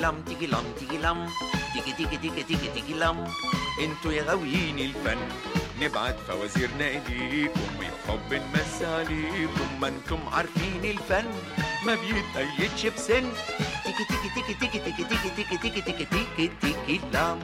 لم تيجي لم تيجي لم تيجي تيجي تيجي تيجي تيجي لم انتوا يا غاويين الفن نبعت فوازيرنا اليكم بالحب نمسي عليكم ما انتم عارفين الفن ما بيتقيدش بسن تيجي تيجي تيجي تيجي تيجي تيجي تيجي تيجي تيجي تيجي تيجي لم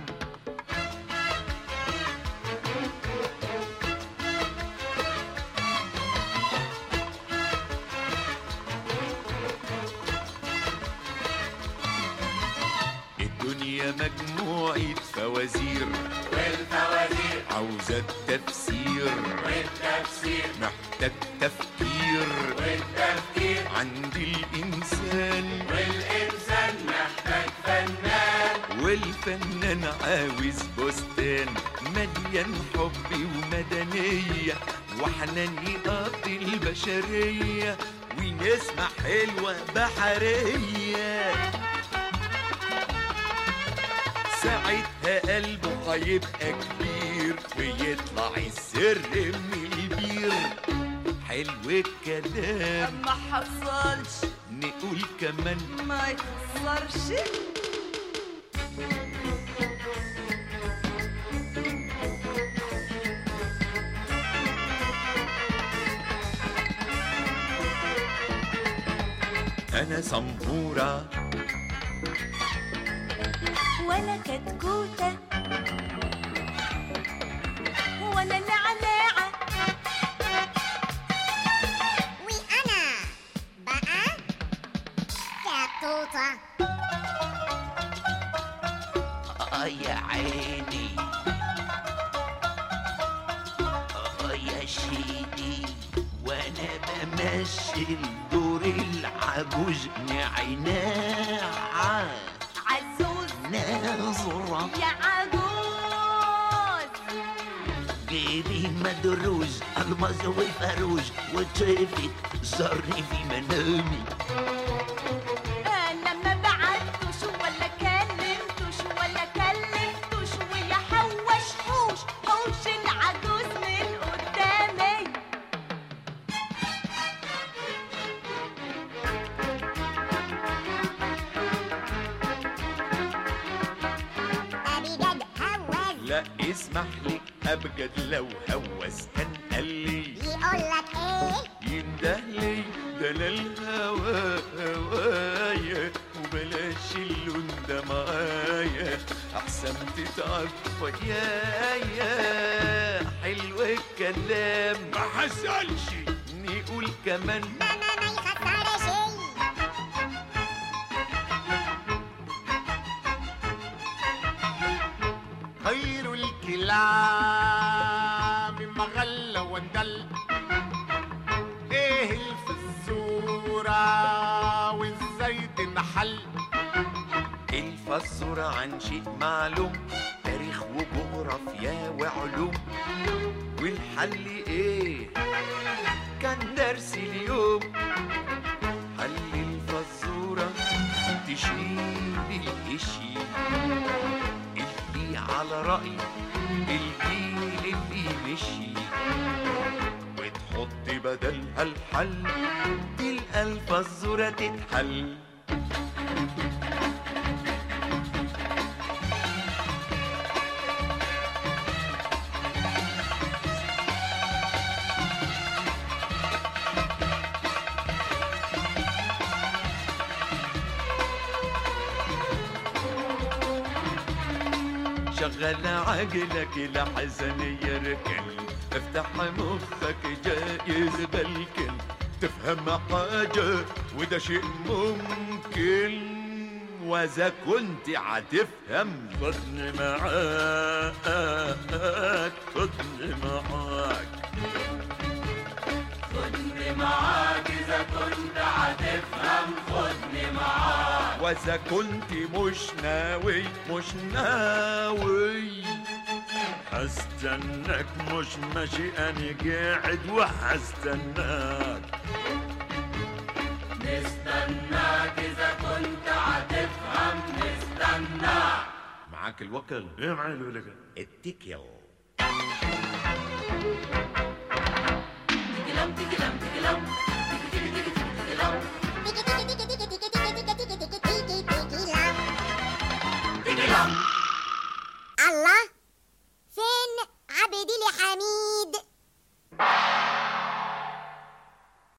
الدنيا مجموعة فوازير والفوازير عاوزة التفسير والتفسير محتاج تفكير والتفكير عند الإنسان والإنسان محتاج فنان والفنان عاوز بستان مليان حب ومدنية وحنان يقضي البشرية ونسمة حلوة بحرية ساعتها قلبه هيبقى كبير ويطلع السر من البير حلو الكلام ما حصلش نقول كمان ما يخسرش أنا سمورة وانا كتكوتة وانا نعناعة وأنا بقى كتوتة آه يا عيني آه يا شيدي وأنا بمثل دور العجوز نعناع عزوز ناظرة يا عجوز جيبي مدروز الماس والفروج وطيفك زرني في منامي انا ما بعتوش ولا كلمتوش ولا كلمتوش ويا حوش حوش حوش العجوز من قدامي أبجد هوس لا اسمح لي أبجد لو هوس كان قال لي يقولك إيه ينده لي ده لا الهوا هوايا وبلاش اللون ده معايا احسن تتعب ويايا حلو الكلام ما حصلش نقول كمان ما ما ما يخسر شيء خير الكلام ما غل واندل ايه الفزورة وازاي تنحل الفزورة عن شيء معلوم تاريخ وجغرافيا وعلوم والحل ايه كان درس اليوم حل الفزورة تشيل الاشي اللي على رأي الجيل اللي مشي وتحط بدلها الحل تلقى الفزورة تتحل شغل عقلك لحزن يركن افتح مخك جايز بلكن تفهم حاجة وده شيء ممكن وإذا كنت عتفهم خدني معاك خدني معاك خدني معاك اذا كنت هتفهم خدني معاك وإذا كنت مش ناوي مش ناوي هستناك مش ماشي أنا قاعد وهستناك نستناك اذا كنت هتفهم نستناك معاك الوكل ايه معايا الولد اتكل